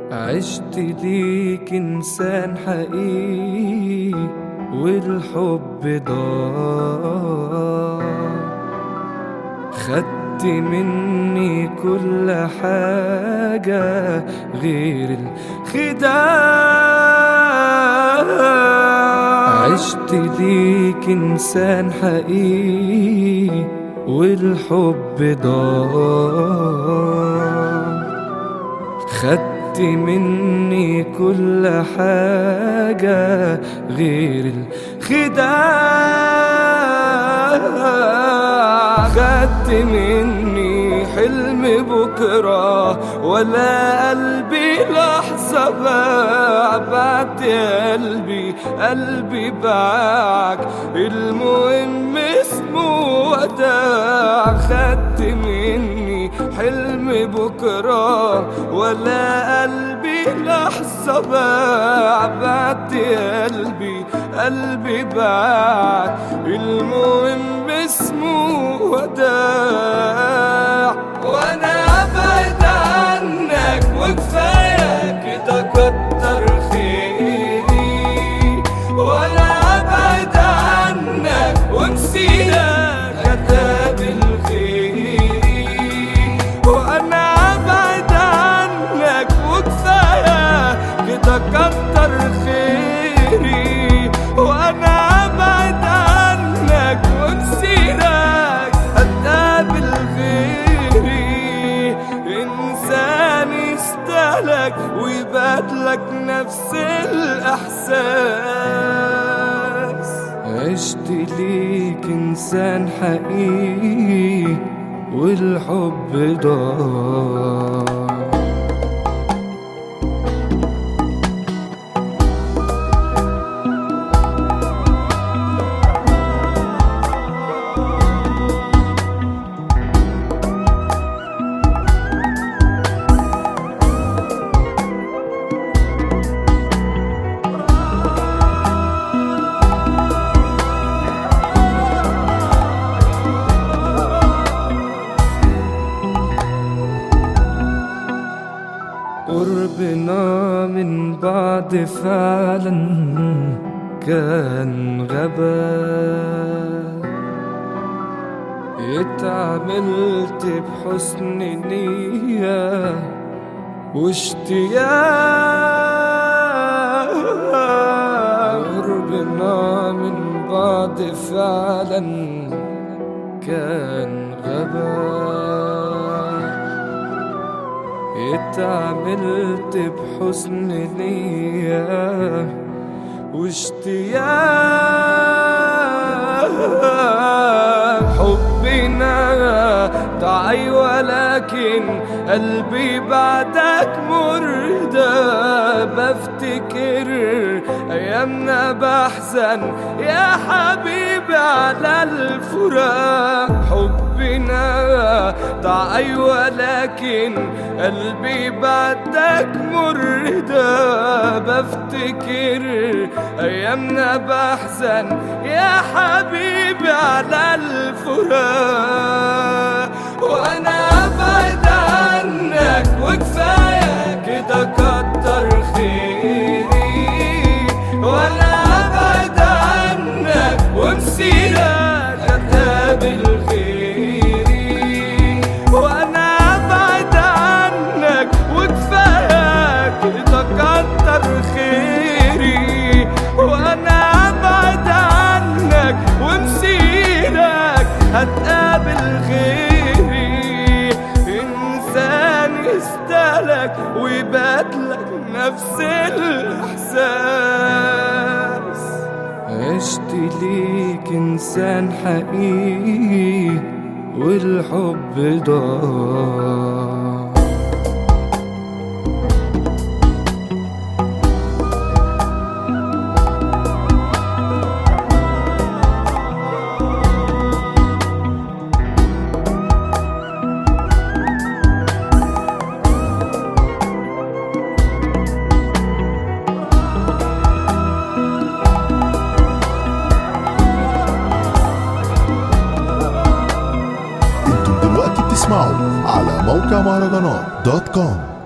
عشت ليك إنسان حقيقي والحب ضاع خدت مني كل حاجة غير الخداع عشت ليك إنسان حقيقي والحب ضاع خدت مني كل حاجة غير الخداع خدت مني حلم بكرة ولا قلبي لحظة باع بعت قلبي قلبي باعك المهم اسمه وداع خدت مني حلم بكرة ولا قلبي لحظة باع بعت قلبي قلبي باع المهم اسمه وداع وانا ابعد عنك وكفاية كده كتر خيري وانا ابعد عنك ونسيتك هتقابل خيري وانا ابعد عنك وكفايه كده كتر خيري وانا ابعد عنك ونسيتك هتقابل غيري انسان يستهلك ويبادلك نفس الاحساس عشت ليك انسان حقيقي والحب ضاع قربنا من بعد فعلا كان غباء اتعاملت بحسن نية واشتياق قربنا من بعد فعلا كان غباء اتعاملت بحسن نية واشتياق حبنا ضعي ولكن قلبي بعدك مردة بفتكر أيامنا بحزن يا حبيبي على الفراق حبنا ضعي ولكن قلبي بعدك مردة بفتكر أيامنا بحزن يا حبيبي على الفراق وأنا أبعد عنك وكفاية كده كتر خيري وأنا أبعد عنك ونسيتك هتقابل خيري وأنا أبعد عنك وكفاية كده كتر خيري وأنا أبعد عنك ونسيتك هتقابل غيري إنسان يستهلك ويبادلك نفس الإحساس عشت ليك إنسان حقيقي والحب ضاع انتم دلوقتي بتسمعوا على موقع مهرجانات دوت كوم